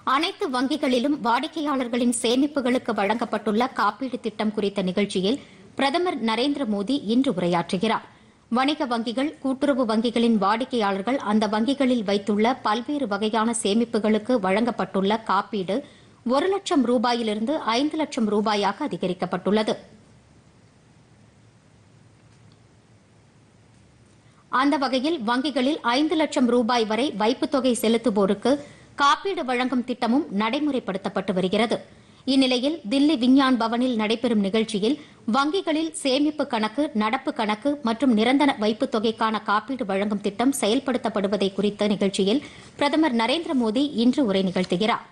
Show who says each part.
Speaker 1: அனைத்து வங்கிகளிலும் வாடிக்கையாளர்களின் சேமிப்புகளுக்கு வழங்கப்பட்டுள்ள காப்பீடு திட்டம் குறித்த நிகழ்ச்சியில் பிரதமர் நரேந்திர மோடி இன்று உரையாற்றுகிறார் வணிக வங்கிகள் கூட்டுறவு வங்கிகளின் வாடிக்கையாளர்கள் அந்த வங்கிகளில் வைத்துள்ள பல்வேறு வகையான சேமிப்புகளுக்கு வழங்கப்பட்டுள்ள காப்பீடு ஒரு லட்சம் ரூபாயிலிருந்து ஐந்து லட்சம் ரூபாயாக அதிகரிக்கப்பட்டுள்ளது அந்த வகையில் வங்கிகளில் ஐந்து லட்சம் ரூபாய் வரை வைப்புத் தொகை செலுத்துவோருக்கு காப்பீடு வழங்கும் திட்டமும் நடைமுறைப்படுத்தப்பட்டு வருகிறது இந்நிலையில் தில்லி விஞ்ஞான் பவனில் நடைபெறும் நிகழ்ச்சியில் வங்கிகளில் சேமிப்பு கணக்கு நடப்பு கணக்கு மற்றும் நிரந்தர வைப்புத் தொகைக்கான காப்பீடு வழங்கும் திட்டம் செயல்படுத்தப்படுவதை குறித்த நிகழ்ச்சியில் பிரதமர் நரேந்திர மோடி இன்று உரை நிகழ்த்துகிறார்